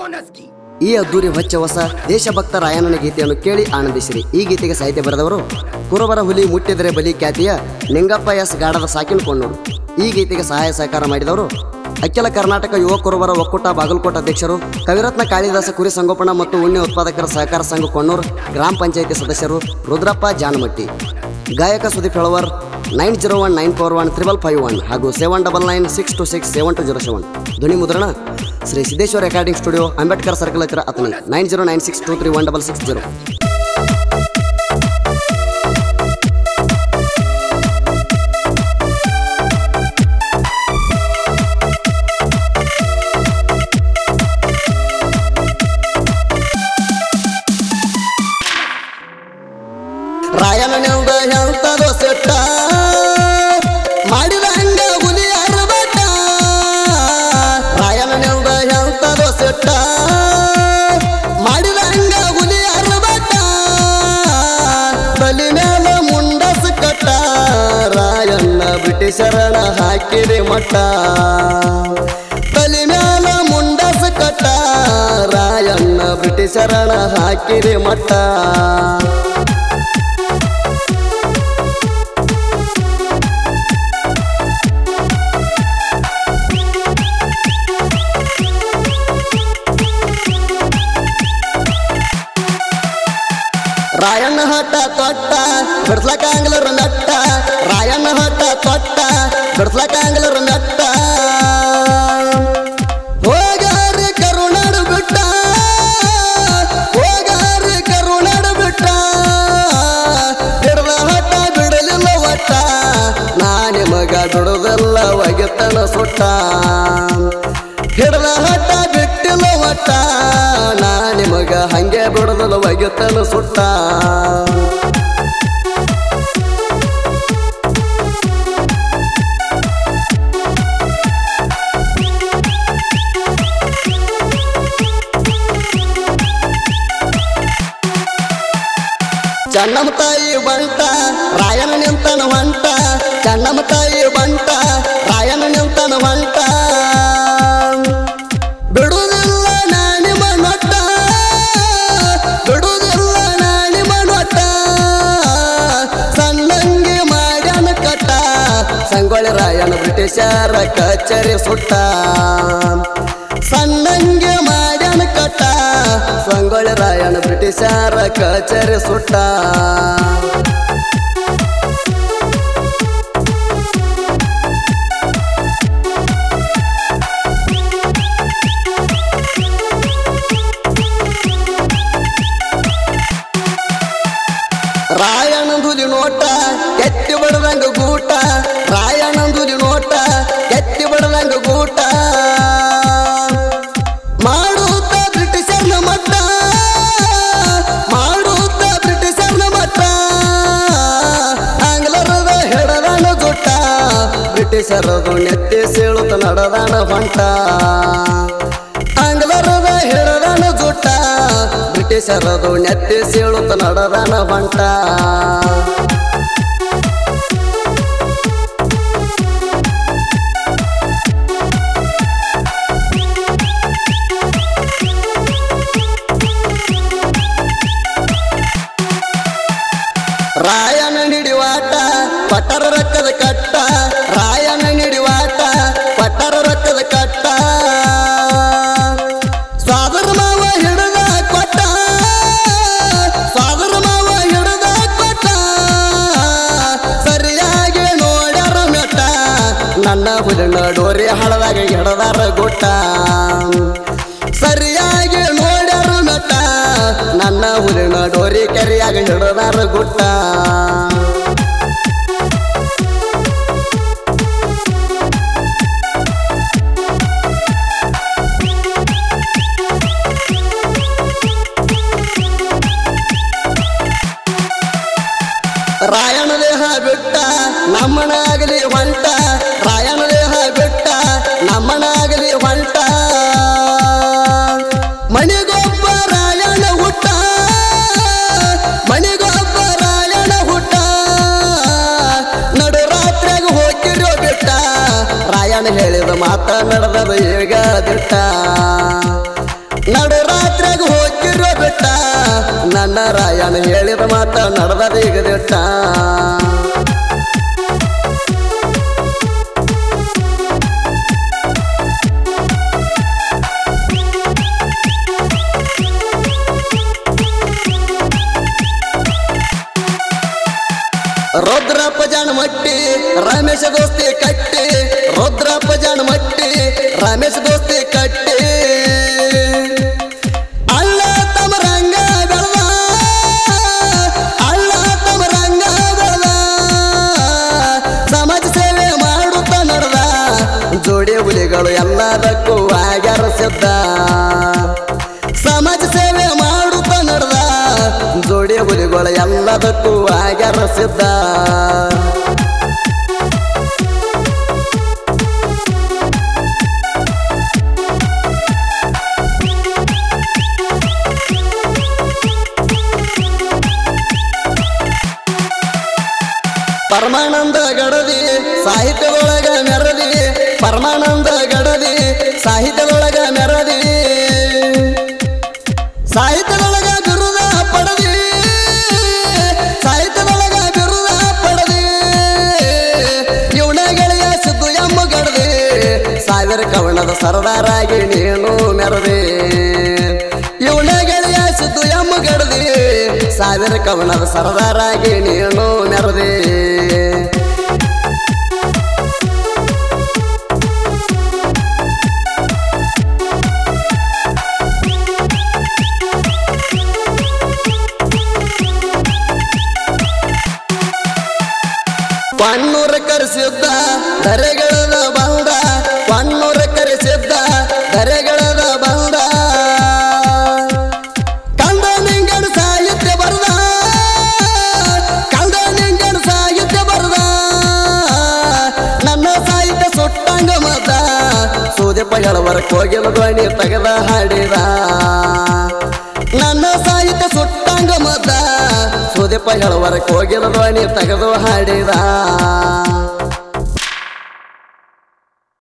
bonus की ಈ ಅದ್ದೂರಿ ಹೊಚ್ಚ ಹೊಸ ದೇಶಭಕ್ತ ರಾಯಣ್ಣನ ಗೀತೆಯನ್ನು ಕೇಳಿ ಆನಂದಿಸಿರಿ ಈ ಗೀತೆಗೆ ಸಾಹಿತ್ಯ ಬರೆದವರು ಕುರುಬರ ಹುಲಿ ಮುಟ್ಟಿದರೆ ಬಲಿ ಖ್ಯಾತಿಯ ನಿಂಗಪ್ಪ ಎಸ್ ಗಾಡದ ಸಾಕಿನ ಕೊಂಡೂರು ಈ ಗೀತೆಗೆ ಸಹಾಯ ಸಹಕಾರ ಮಾಡಿದವರು ಅಖಿಲ ಕರ್ನಾಟಕ ಯುವ ಕುರುಬರ ಒಕ್ಕೂಟ ಬಾಗಲಕೋಟ ಅಧ್ಯಕ್ಷರು ಕವಿರತ್ನ ಕಾಳಿದಾಸ ಕುರಿ ಸಂಗೋಪನಾ ಮತ್ತು ಉಣ್ಣೆ ಉತ್ಪಾದಕರ ಸಹಕಾರ ಸಂಘ ಕೊಣ್ಣೂರು ಗ್ರಾಮ ಪಂಚಾಯಿತಿ ಸದಸ್ಯರು ರುದ್ರಪ್ಪ ಜಾನಮಟ್ಟಿ ಗಾಯಕ Sudeep Helavar nine zero one nine four one triple five one ಹಾಗೂ seven double nine six two six seven two zero seven ಧ್ವನಿ ಮುದ್ರಣ Shri Siddeshwara recording studio Ambedkar circle ಹತ್ತಿರ Athani nine zero nine six two three one double six zero ರಾಯಣ್ಣನಿಂದ ಹೇಳ್ತದೋ ಸೆಟ್ಟ ಮಾಡಿದ ಹಂಗ ಹುಲಿ ಅರಬಟ್ಟ ರಾಯಣ್ಣನಿಂದ ಹೇಳ್ತದೋ ಸೆಟ್ಟ ಮಾಡಿದ ಹಂಗ ಹುಲಿ ಅರಬಟ್ಟ ಬಲಿ ಮೇಲೆ ಮುಂಡಸ್ ಕಟ್ಟ ರಾಯಣ್ಣ ಬ್ರಿಟಿಷರಣ ಹಾಕಿದೆ ಮಟ್ಟ ಬಲಿ ಮೇಲೆ ಮುಂಡಸ್ ಕಟ್ಟ ರಾಯಣ್ಣ ಬ್ರಿಟಿಷರಣ ಹಾಕಿದೆ ಮಟ್ಟ ರಾಯಣ್ಣ ಹಟ್ಟ ತೊಟ್ಟ ಬಿಡ್ಸ್ಲಕಾಂಗ್ಲರ ನಟ್ಟ ರಾಯಣ್ಣ ಹಟ್ಟ ತೊಟ್ಟ ಬಿಡ್ಸ್ಲಕಾಂಗ್ಲರ ನಟ್ಟ ಹೋಗಾರಿ ಕರುಣಾಡು ಬಿಟ್ಟ ಹೋಗಾರಿ ಕರುಣಾಡು ಬಿಟ್ಟ ಹಿಡ್ದ ಹಟ್ಟ ಬಿಡಲಿಲ್ಲ ಒಟ್ಟ ನಾ ನಿಮಗ ಬಿಡುದಲ್ಲ ಒಗೆತನ ಸುಟ್ಟ ಹಿಡ್ದ ಹಟ್ಟ ಬಿಟ್ಟಿಲ್ಲ ಒಟ್ಟ ನಾ ನಿಮಗ ಹಂಗೆ ಬಿಡುದಲ್ಲ ಒಗೆತನ ಸುಟ್ಟ ಚನ್ನಮ್ಮ ತಾಯಿ ಬಂಟ ರಾಯನ ನಿಂತನ ಹೊಂಟ ಚನ್ನಮ್ಮ ತಾಯಿ ಬಂಟ ರಾಯನ ನಿಂತನ ಹೊಂಟ ಬಿಡುವುದಿಲ್ಲ ನಾಣಿಮ ನೊಟ್ಟ ಬಿಡುವುದಿಲ್ಲ ನಾಣಿಮ ನೊಟ್ಟ ಸಣ್ಣಂಗಿ ಮಾಡ್ಯಾನ ಕಟ್ಟ ಸಂಗೊಳ್ಳಿ ರಾಯನ ಬ್ರಿಟಿಷರ ಕಚೇರಿ ಸುಟ್ಟ ಸಣ್ಣಂಗೆ ಮಾಡ್ಯಾನ ಕಟ್ಟ ಸಂಗೊಳ್ಳಿ ರಾಯನ ಬ್ರಿಟಿಷರ ಕಚೇರಿ ಸುಟ್ಟ ರಾಯಣ್ಣಂದುಲಿ ನೋಟ ಎತ್ತಿ ಬಡದಂಗ ಗೂಟ ರಾಯಣ್ಣಂದುಲಿ ನೋಟ ಎತ್ತಿ ಬಡದಂಗ ಗೂಟ ಮಾಡುತ್ತ ಬ್ರಿಟಿಷರ್ನ ಮಟ್ಟ ಮಾಡುತ್ತ ಬ್ರಿಟಿಷರ್ನ ಮಟ್ಟ ಆಂಗ್ಲರದ ಹೆಡದಾನ ಜುಟ್ಟ ಬ್ರಿಟಿಷರದು ನೆತ್ತಿ ಸೀಳುತ್ತ ನಡೆದಾನ ಹೊಂಟ ಆಂಗ್ಲರದ ಹೆಡದಾನ ಜುಟ್ಟ ಬ್ರಿಟಿಷರದು ನೆತ್ತಿ ಸೀಳುತ್ತ ನಡೆದಾನ ಹೊಂಟ ರಾಯನ ನಿಡಿವಾಟ ಪಟ್ಟರ ರೊಕ್ಕದ ಕಟ್ಟ ರಾಯನ ನಿಡಿವಾಟ ಪಟ್ಟರ ರೊಕ್ಕದ ಕಟ್ಟ ಸ್ವಾದರ ಮಾವ ಹಿಡದ ಕೊಟ್ಟ ಸ್ವಾದರ ಮಾವ ಹಿಡದ ಕೊಟ್ಟ ಸರಿಯಾಗಿ ನೋಡ್ಯಾರ ಮೆಟ್ಟ ನನ್ನ ಹುಲಿನ ಡೋರಿ ಹಳದಾಗ ಹಿಡದಾರ ಗುಟ್ಟ ಸರಿಯಾಗಿ ನೋಡ್ಯಾರ ಮೆಟ್ಟ ನನ್ನ ಹುಲಿನ ಡೋರಿ ಕೆರೆಯಾಗ ಹಿಡದಾರ ಗುಟ್ಟ ರಾಯಣ ದೇಹ ಬಿಟ್ಟ ನಮ್ಮನಾಗಲಿ ಹೊಂಟ ರಾಯಣ ದೇಹ ಬಿಟ್ಟ ನಮ್ಮನಾಗಲಿ ಹೊಂಟ ಮಣಿಗೊಬ್ಬ ರಾಯಣ ಹುಟ್ಟ ಮಣಿಗೊಬ್ಬ ರಾಯಣ ಹುಟ್ಟ ನಡು ರಾತ್ರಿಯಾಗ ಹೋಗಿರೋ ಬಿಟ್ಟ ರಾಯಣ ಹೇಳಿದ ಮಾತ ನಡೆದದ ಈಗ ದಿಟ್ಟ ನಡು ರಾತ್ರಿಯಾಗ ಹೋಗಿರೋ ಬೆಟ್ಟ ನನ್ನ ರಾಯಣ ಹೇಳಿದ ಮಾತ ನಡೆದ ಈಗ ದಿಟ್ಟ ರುದ್ರಪ್ಪ ಜಾಣ ಮಟ್ಟಿ ರಮೇಶ ದೋಸ್ತಿ ಕಟ್ಟಿ ರುದ್ರಪ್ಪ ಜಾಣ ಮಟ್ಟಿ ರಮೇಶ ದೋಸ್ತಿ ಕಟ್ಟಿ ಅಲ್ಲ ತಮ್ಮ ರಂಗ ಬೆಳೆದ ಅಲ್ಲ ತಮ್ಮ ರಂಗ ಬೆಳೆದ ಸಮಾಜ ಸೇವೆ ಮಾಡುತ್ತ ನಡೆದ ಜೋಡಿ ಹುಲಿಗಳು ಎಲ್ಲದಕ್ಕೂ ಆಗ್ಯಾರ ಸಿದ್ಧ ಸಮಾಜ ಸೇವೆ ಮಾಡುತ್ತ ನಡೆದ ಜೋಡಿ ಹುಲಿಗಳು ಎಲ್ಲದಕ್ಕೂ ಆಗ್ಯಾರ ಸಿದ್ಧ ಪರಮಾನಂದ ಗಡದಿ ಸಾಹಿತ್ಯದೊಳಗ ಮೆರದಿ ಪರಮಾನಂದ ಗಡದಿ ಸಾಹಿತ್ಯದೊಳಗ ಮೆರದಿ ಸಾಹಿತ್ಯದೊಳಗ ಬಿರುದ ಪಡದಿ ಸಾಹಿತ್ಯದೊಳಗ ಬಿರುದ ಪಡದಿ ಇವನ ಗೆಳೆಯ ಸಿದ್ದು ಎಮ್ಮ ಗಡದಿ ಸಾವಿರ ಕವನದ ಸರದಾರಾಗಿ ನೀನು ಮೆರದಿ ಇವನ ಗೆಳೆಯ ಸಿದ್ದು ಎಮ್ಮ ಗಡದಿ ಸಾವಿರ ಕವನದ ಸರದಾರಾಗಿ ನೀನು ಮೆರದಿ ಕಣ್ಣೂರ ಕರೆಸಿದ್ದ ಧರೆಗಳದ ಬಂದ ಕಣ್ಣೂರ ಕರೆಸಿದ್ದ ಧರೆಗಳದ ಬಂದ ಕಂದ ನಿಂಗಣ ಸಾಹಿತ್ಯ ಬರದ ಕಂದ ನಿಂಗಣ ಸಾಹಿತ್ಯ ಬರದ ನನ್ನ ಸಾಹಿತ್ಯ ಸುಟ್ಟಂಗ ಮದ ಸೂದೆಪ್ಪ ಹೇಳುವರಕ್ಕೆ ಹೋಗಿಲ್ಲ ಧ್ವನಿ ತೆಗೆದ ಹಾಡಿದ ನನ್ನ ಸಾಹಿತ್ಯ ಸುಟ್ಟಂಗ ಮದ ಸೂದೆಪ್ಪ ಹೇಳುವರಕ್ಕೆ ಹೋಗಿಲ್ಲ ಧ್ವನಿ ತೆಗೆದು ಹಾಡಿದ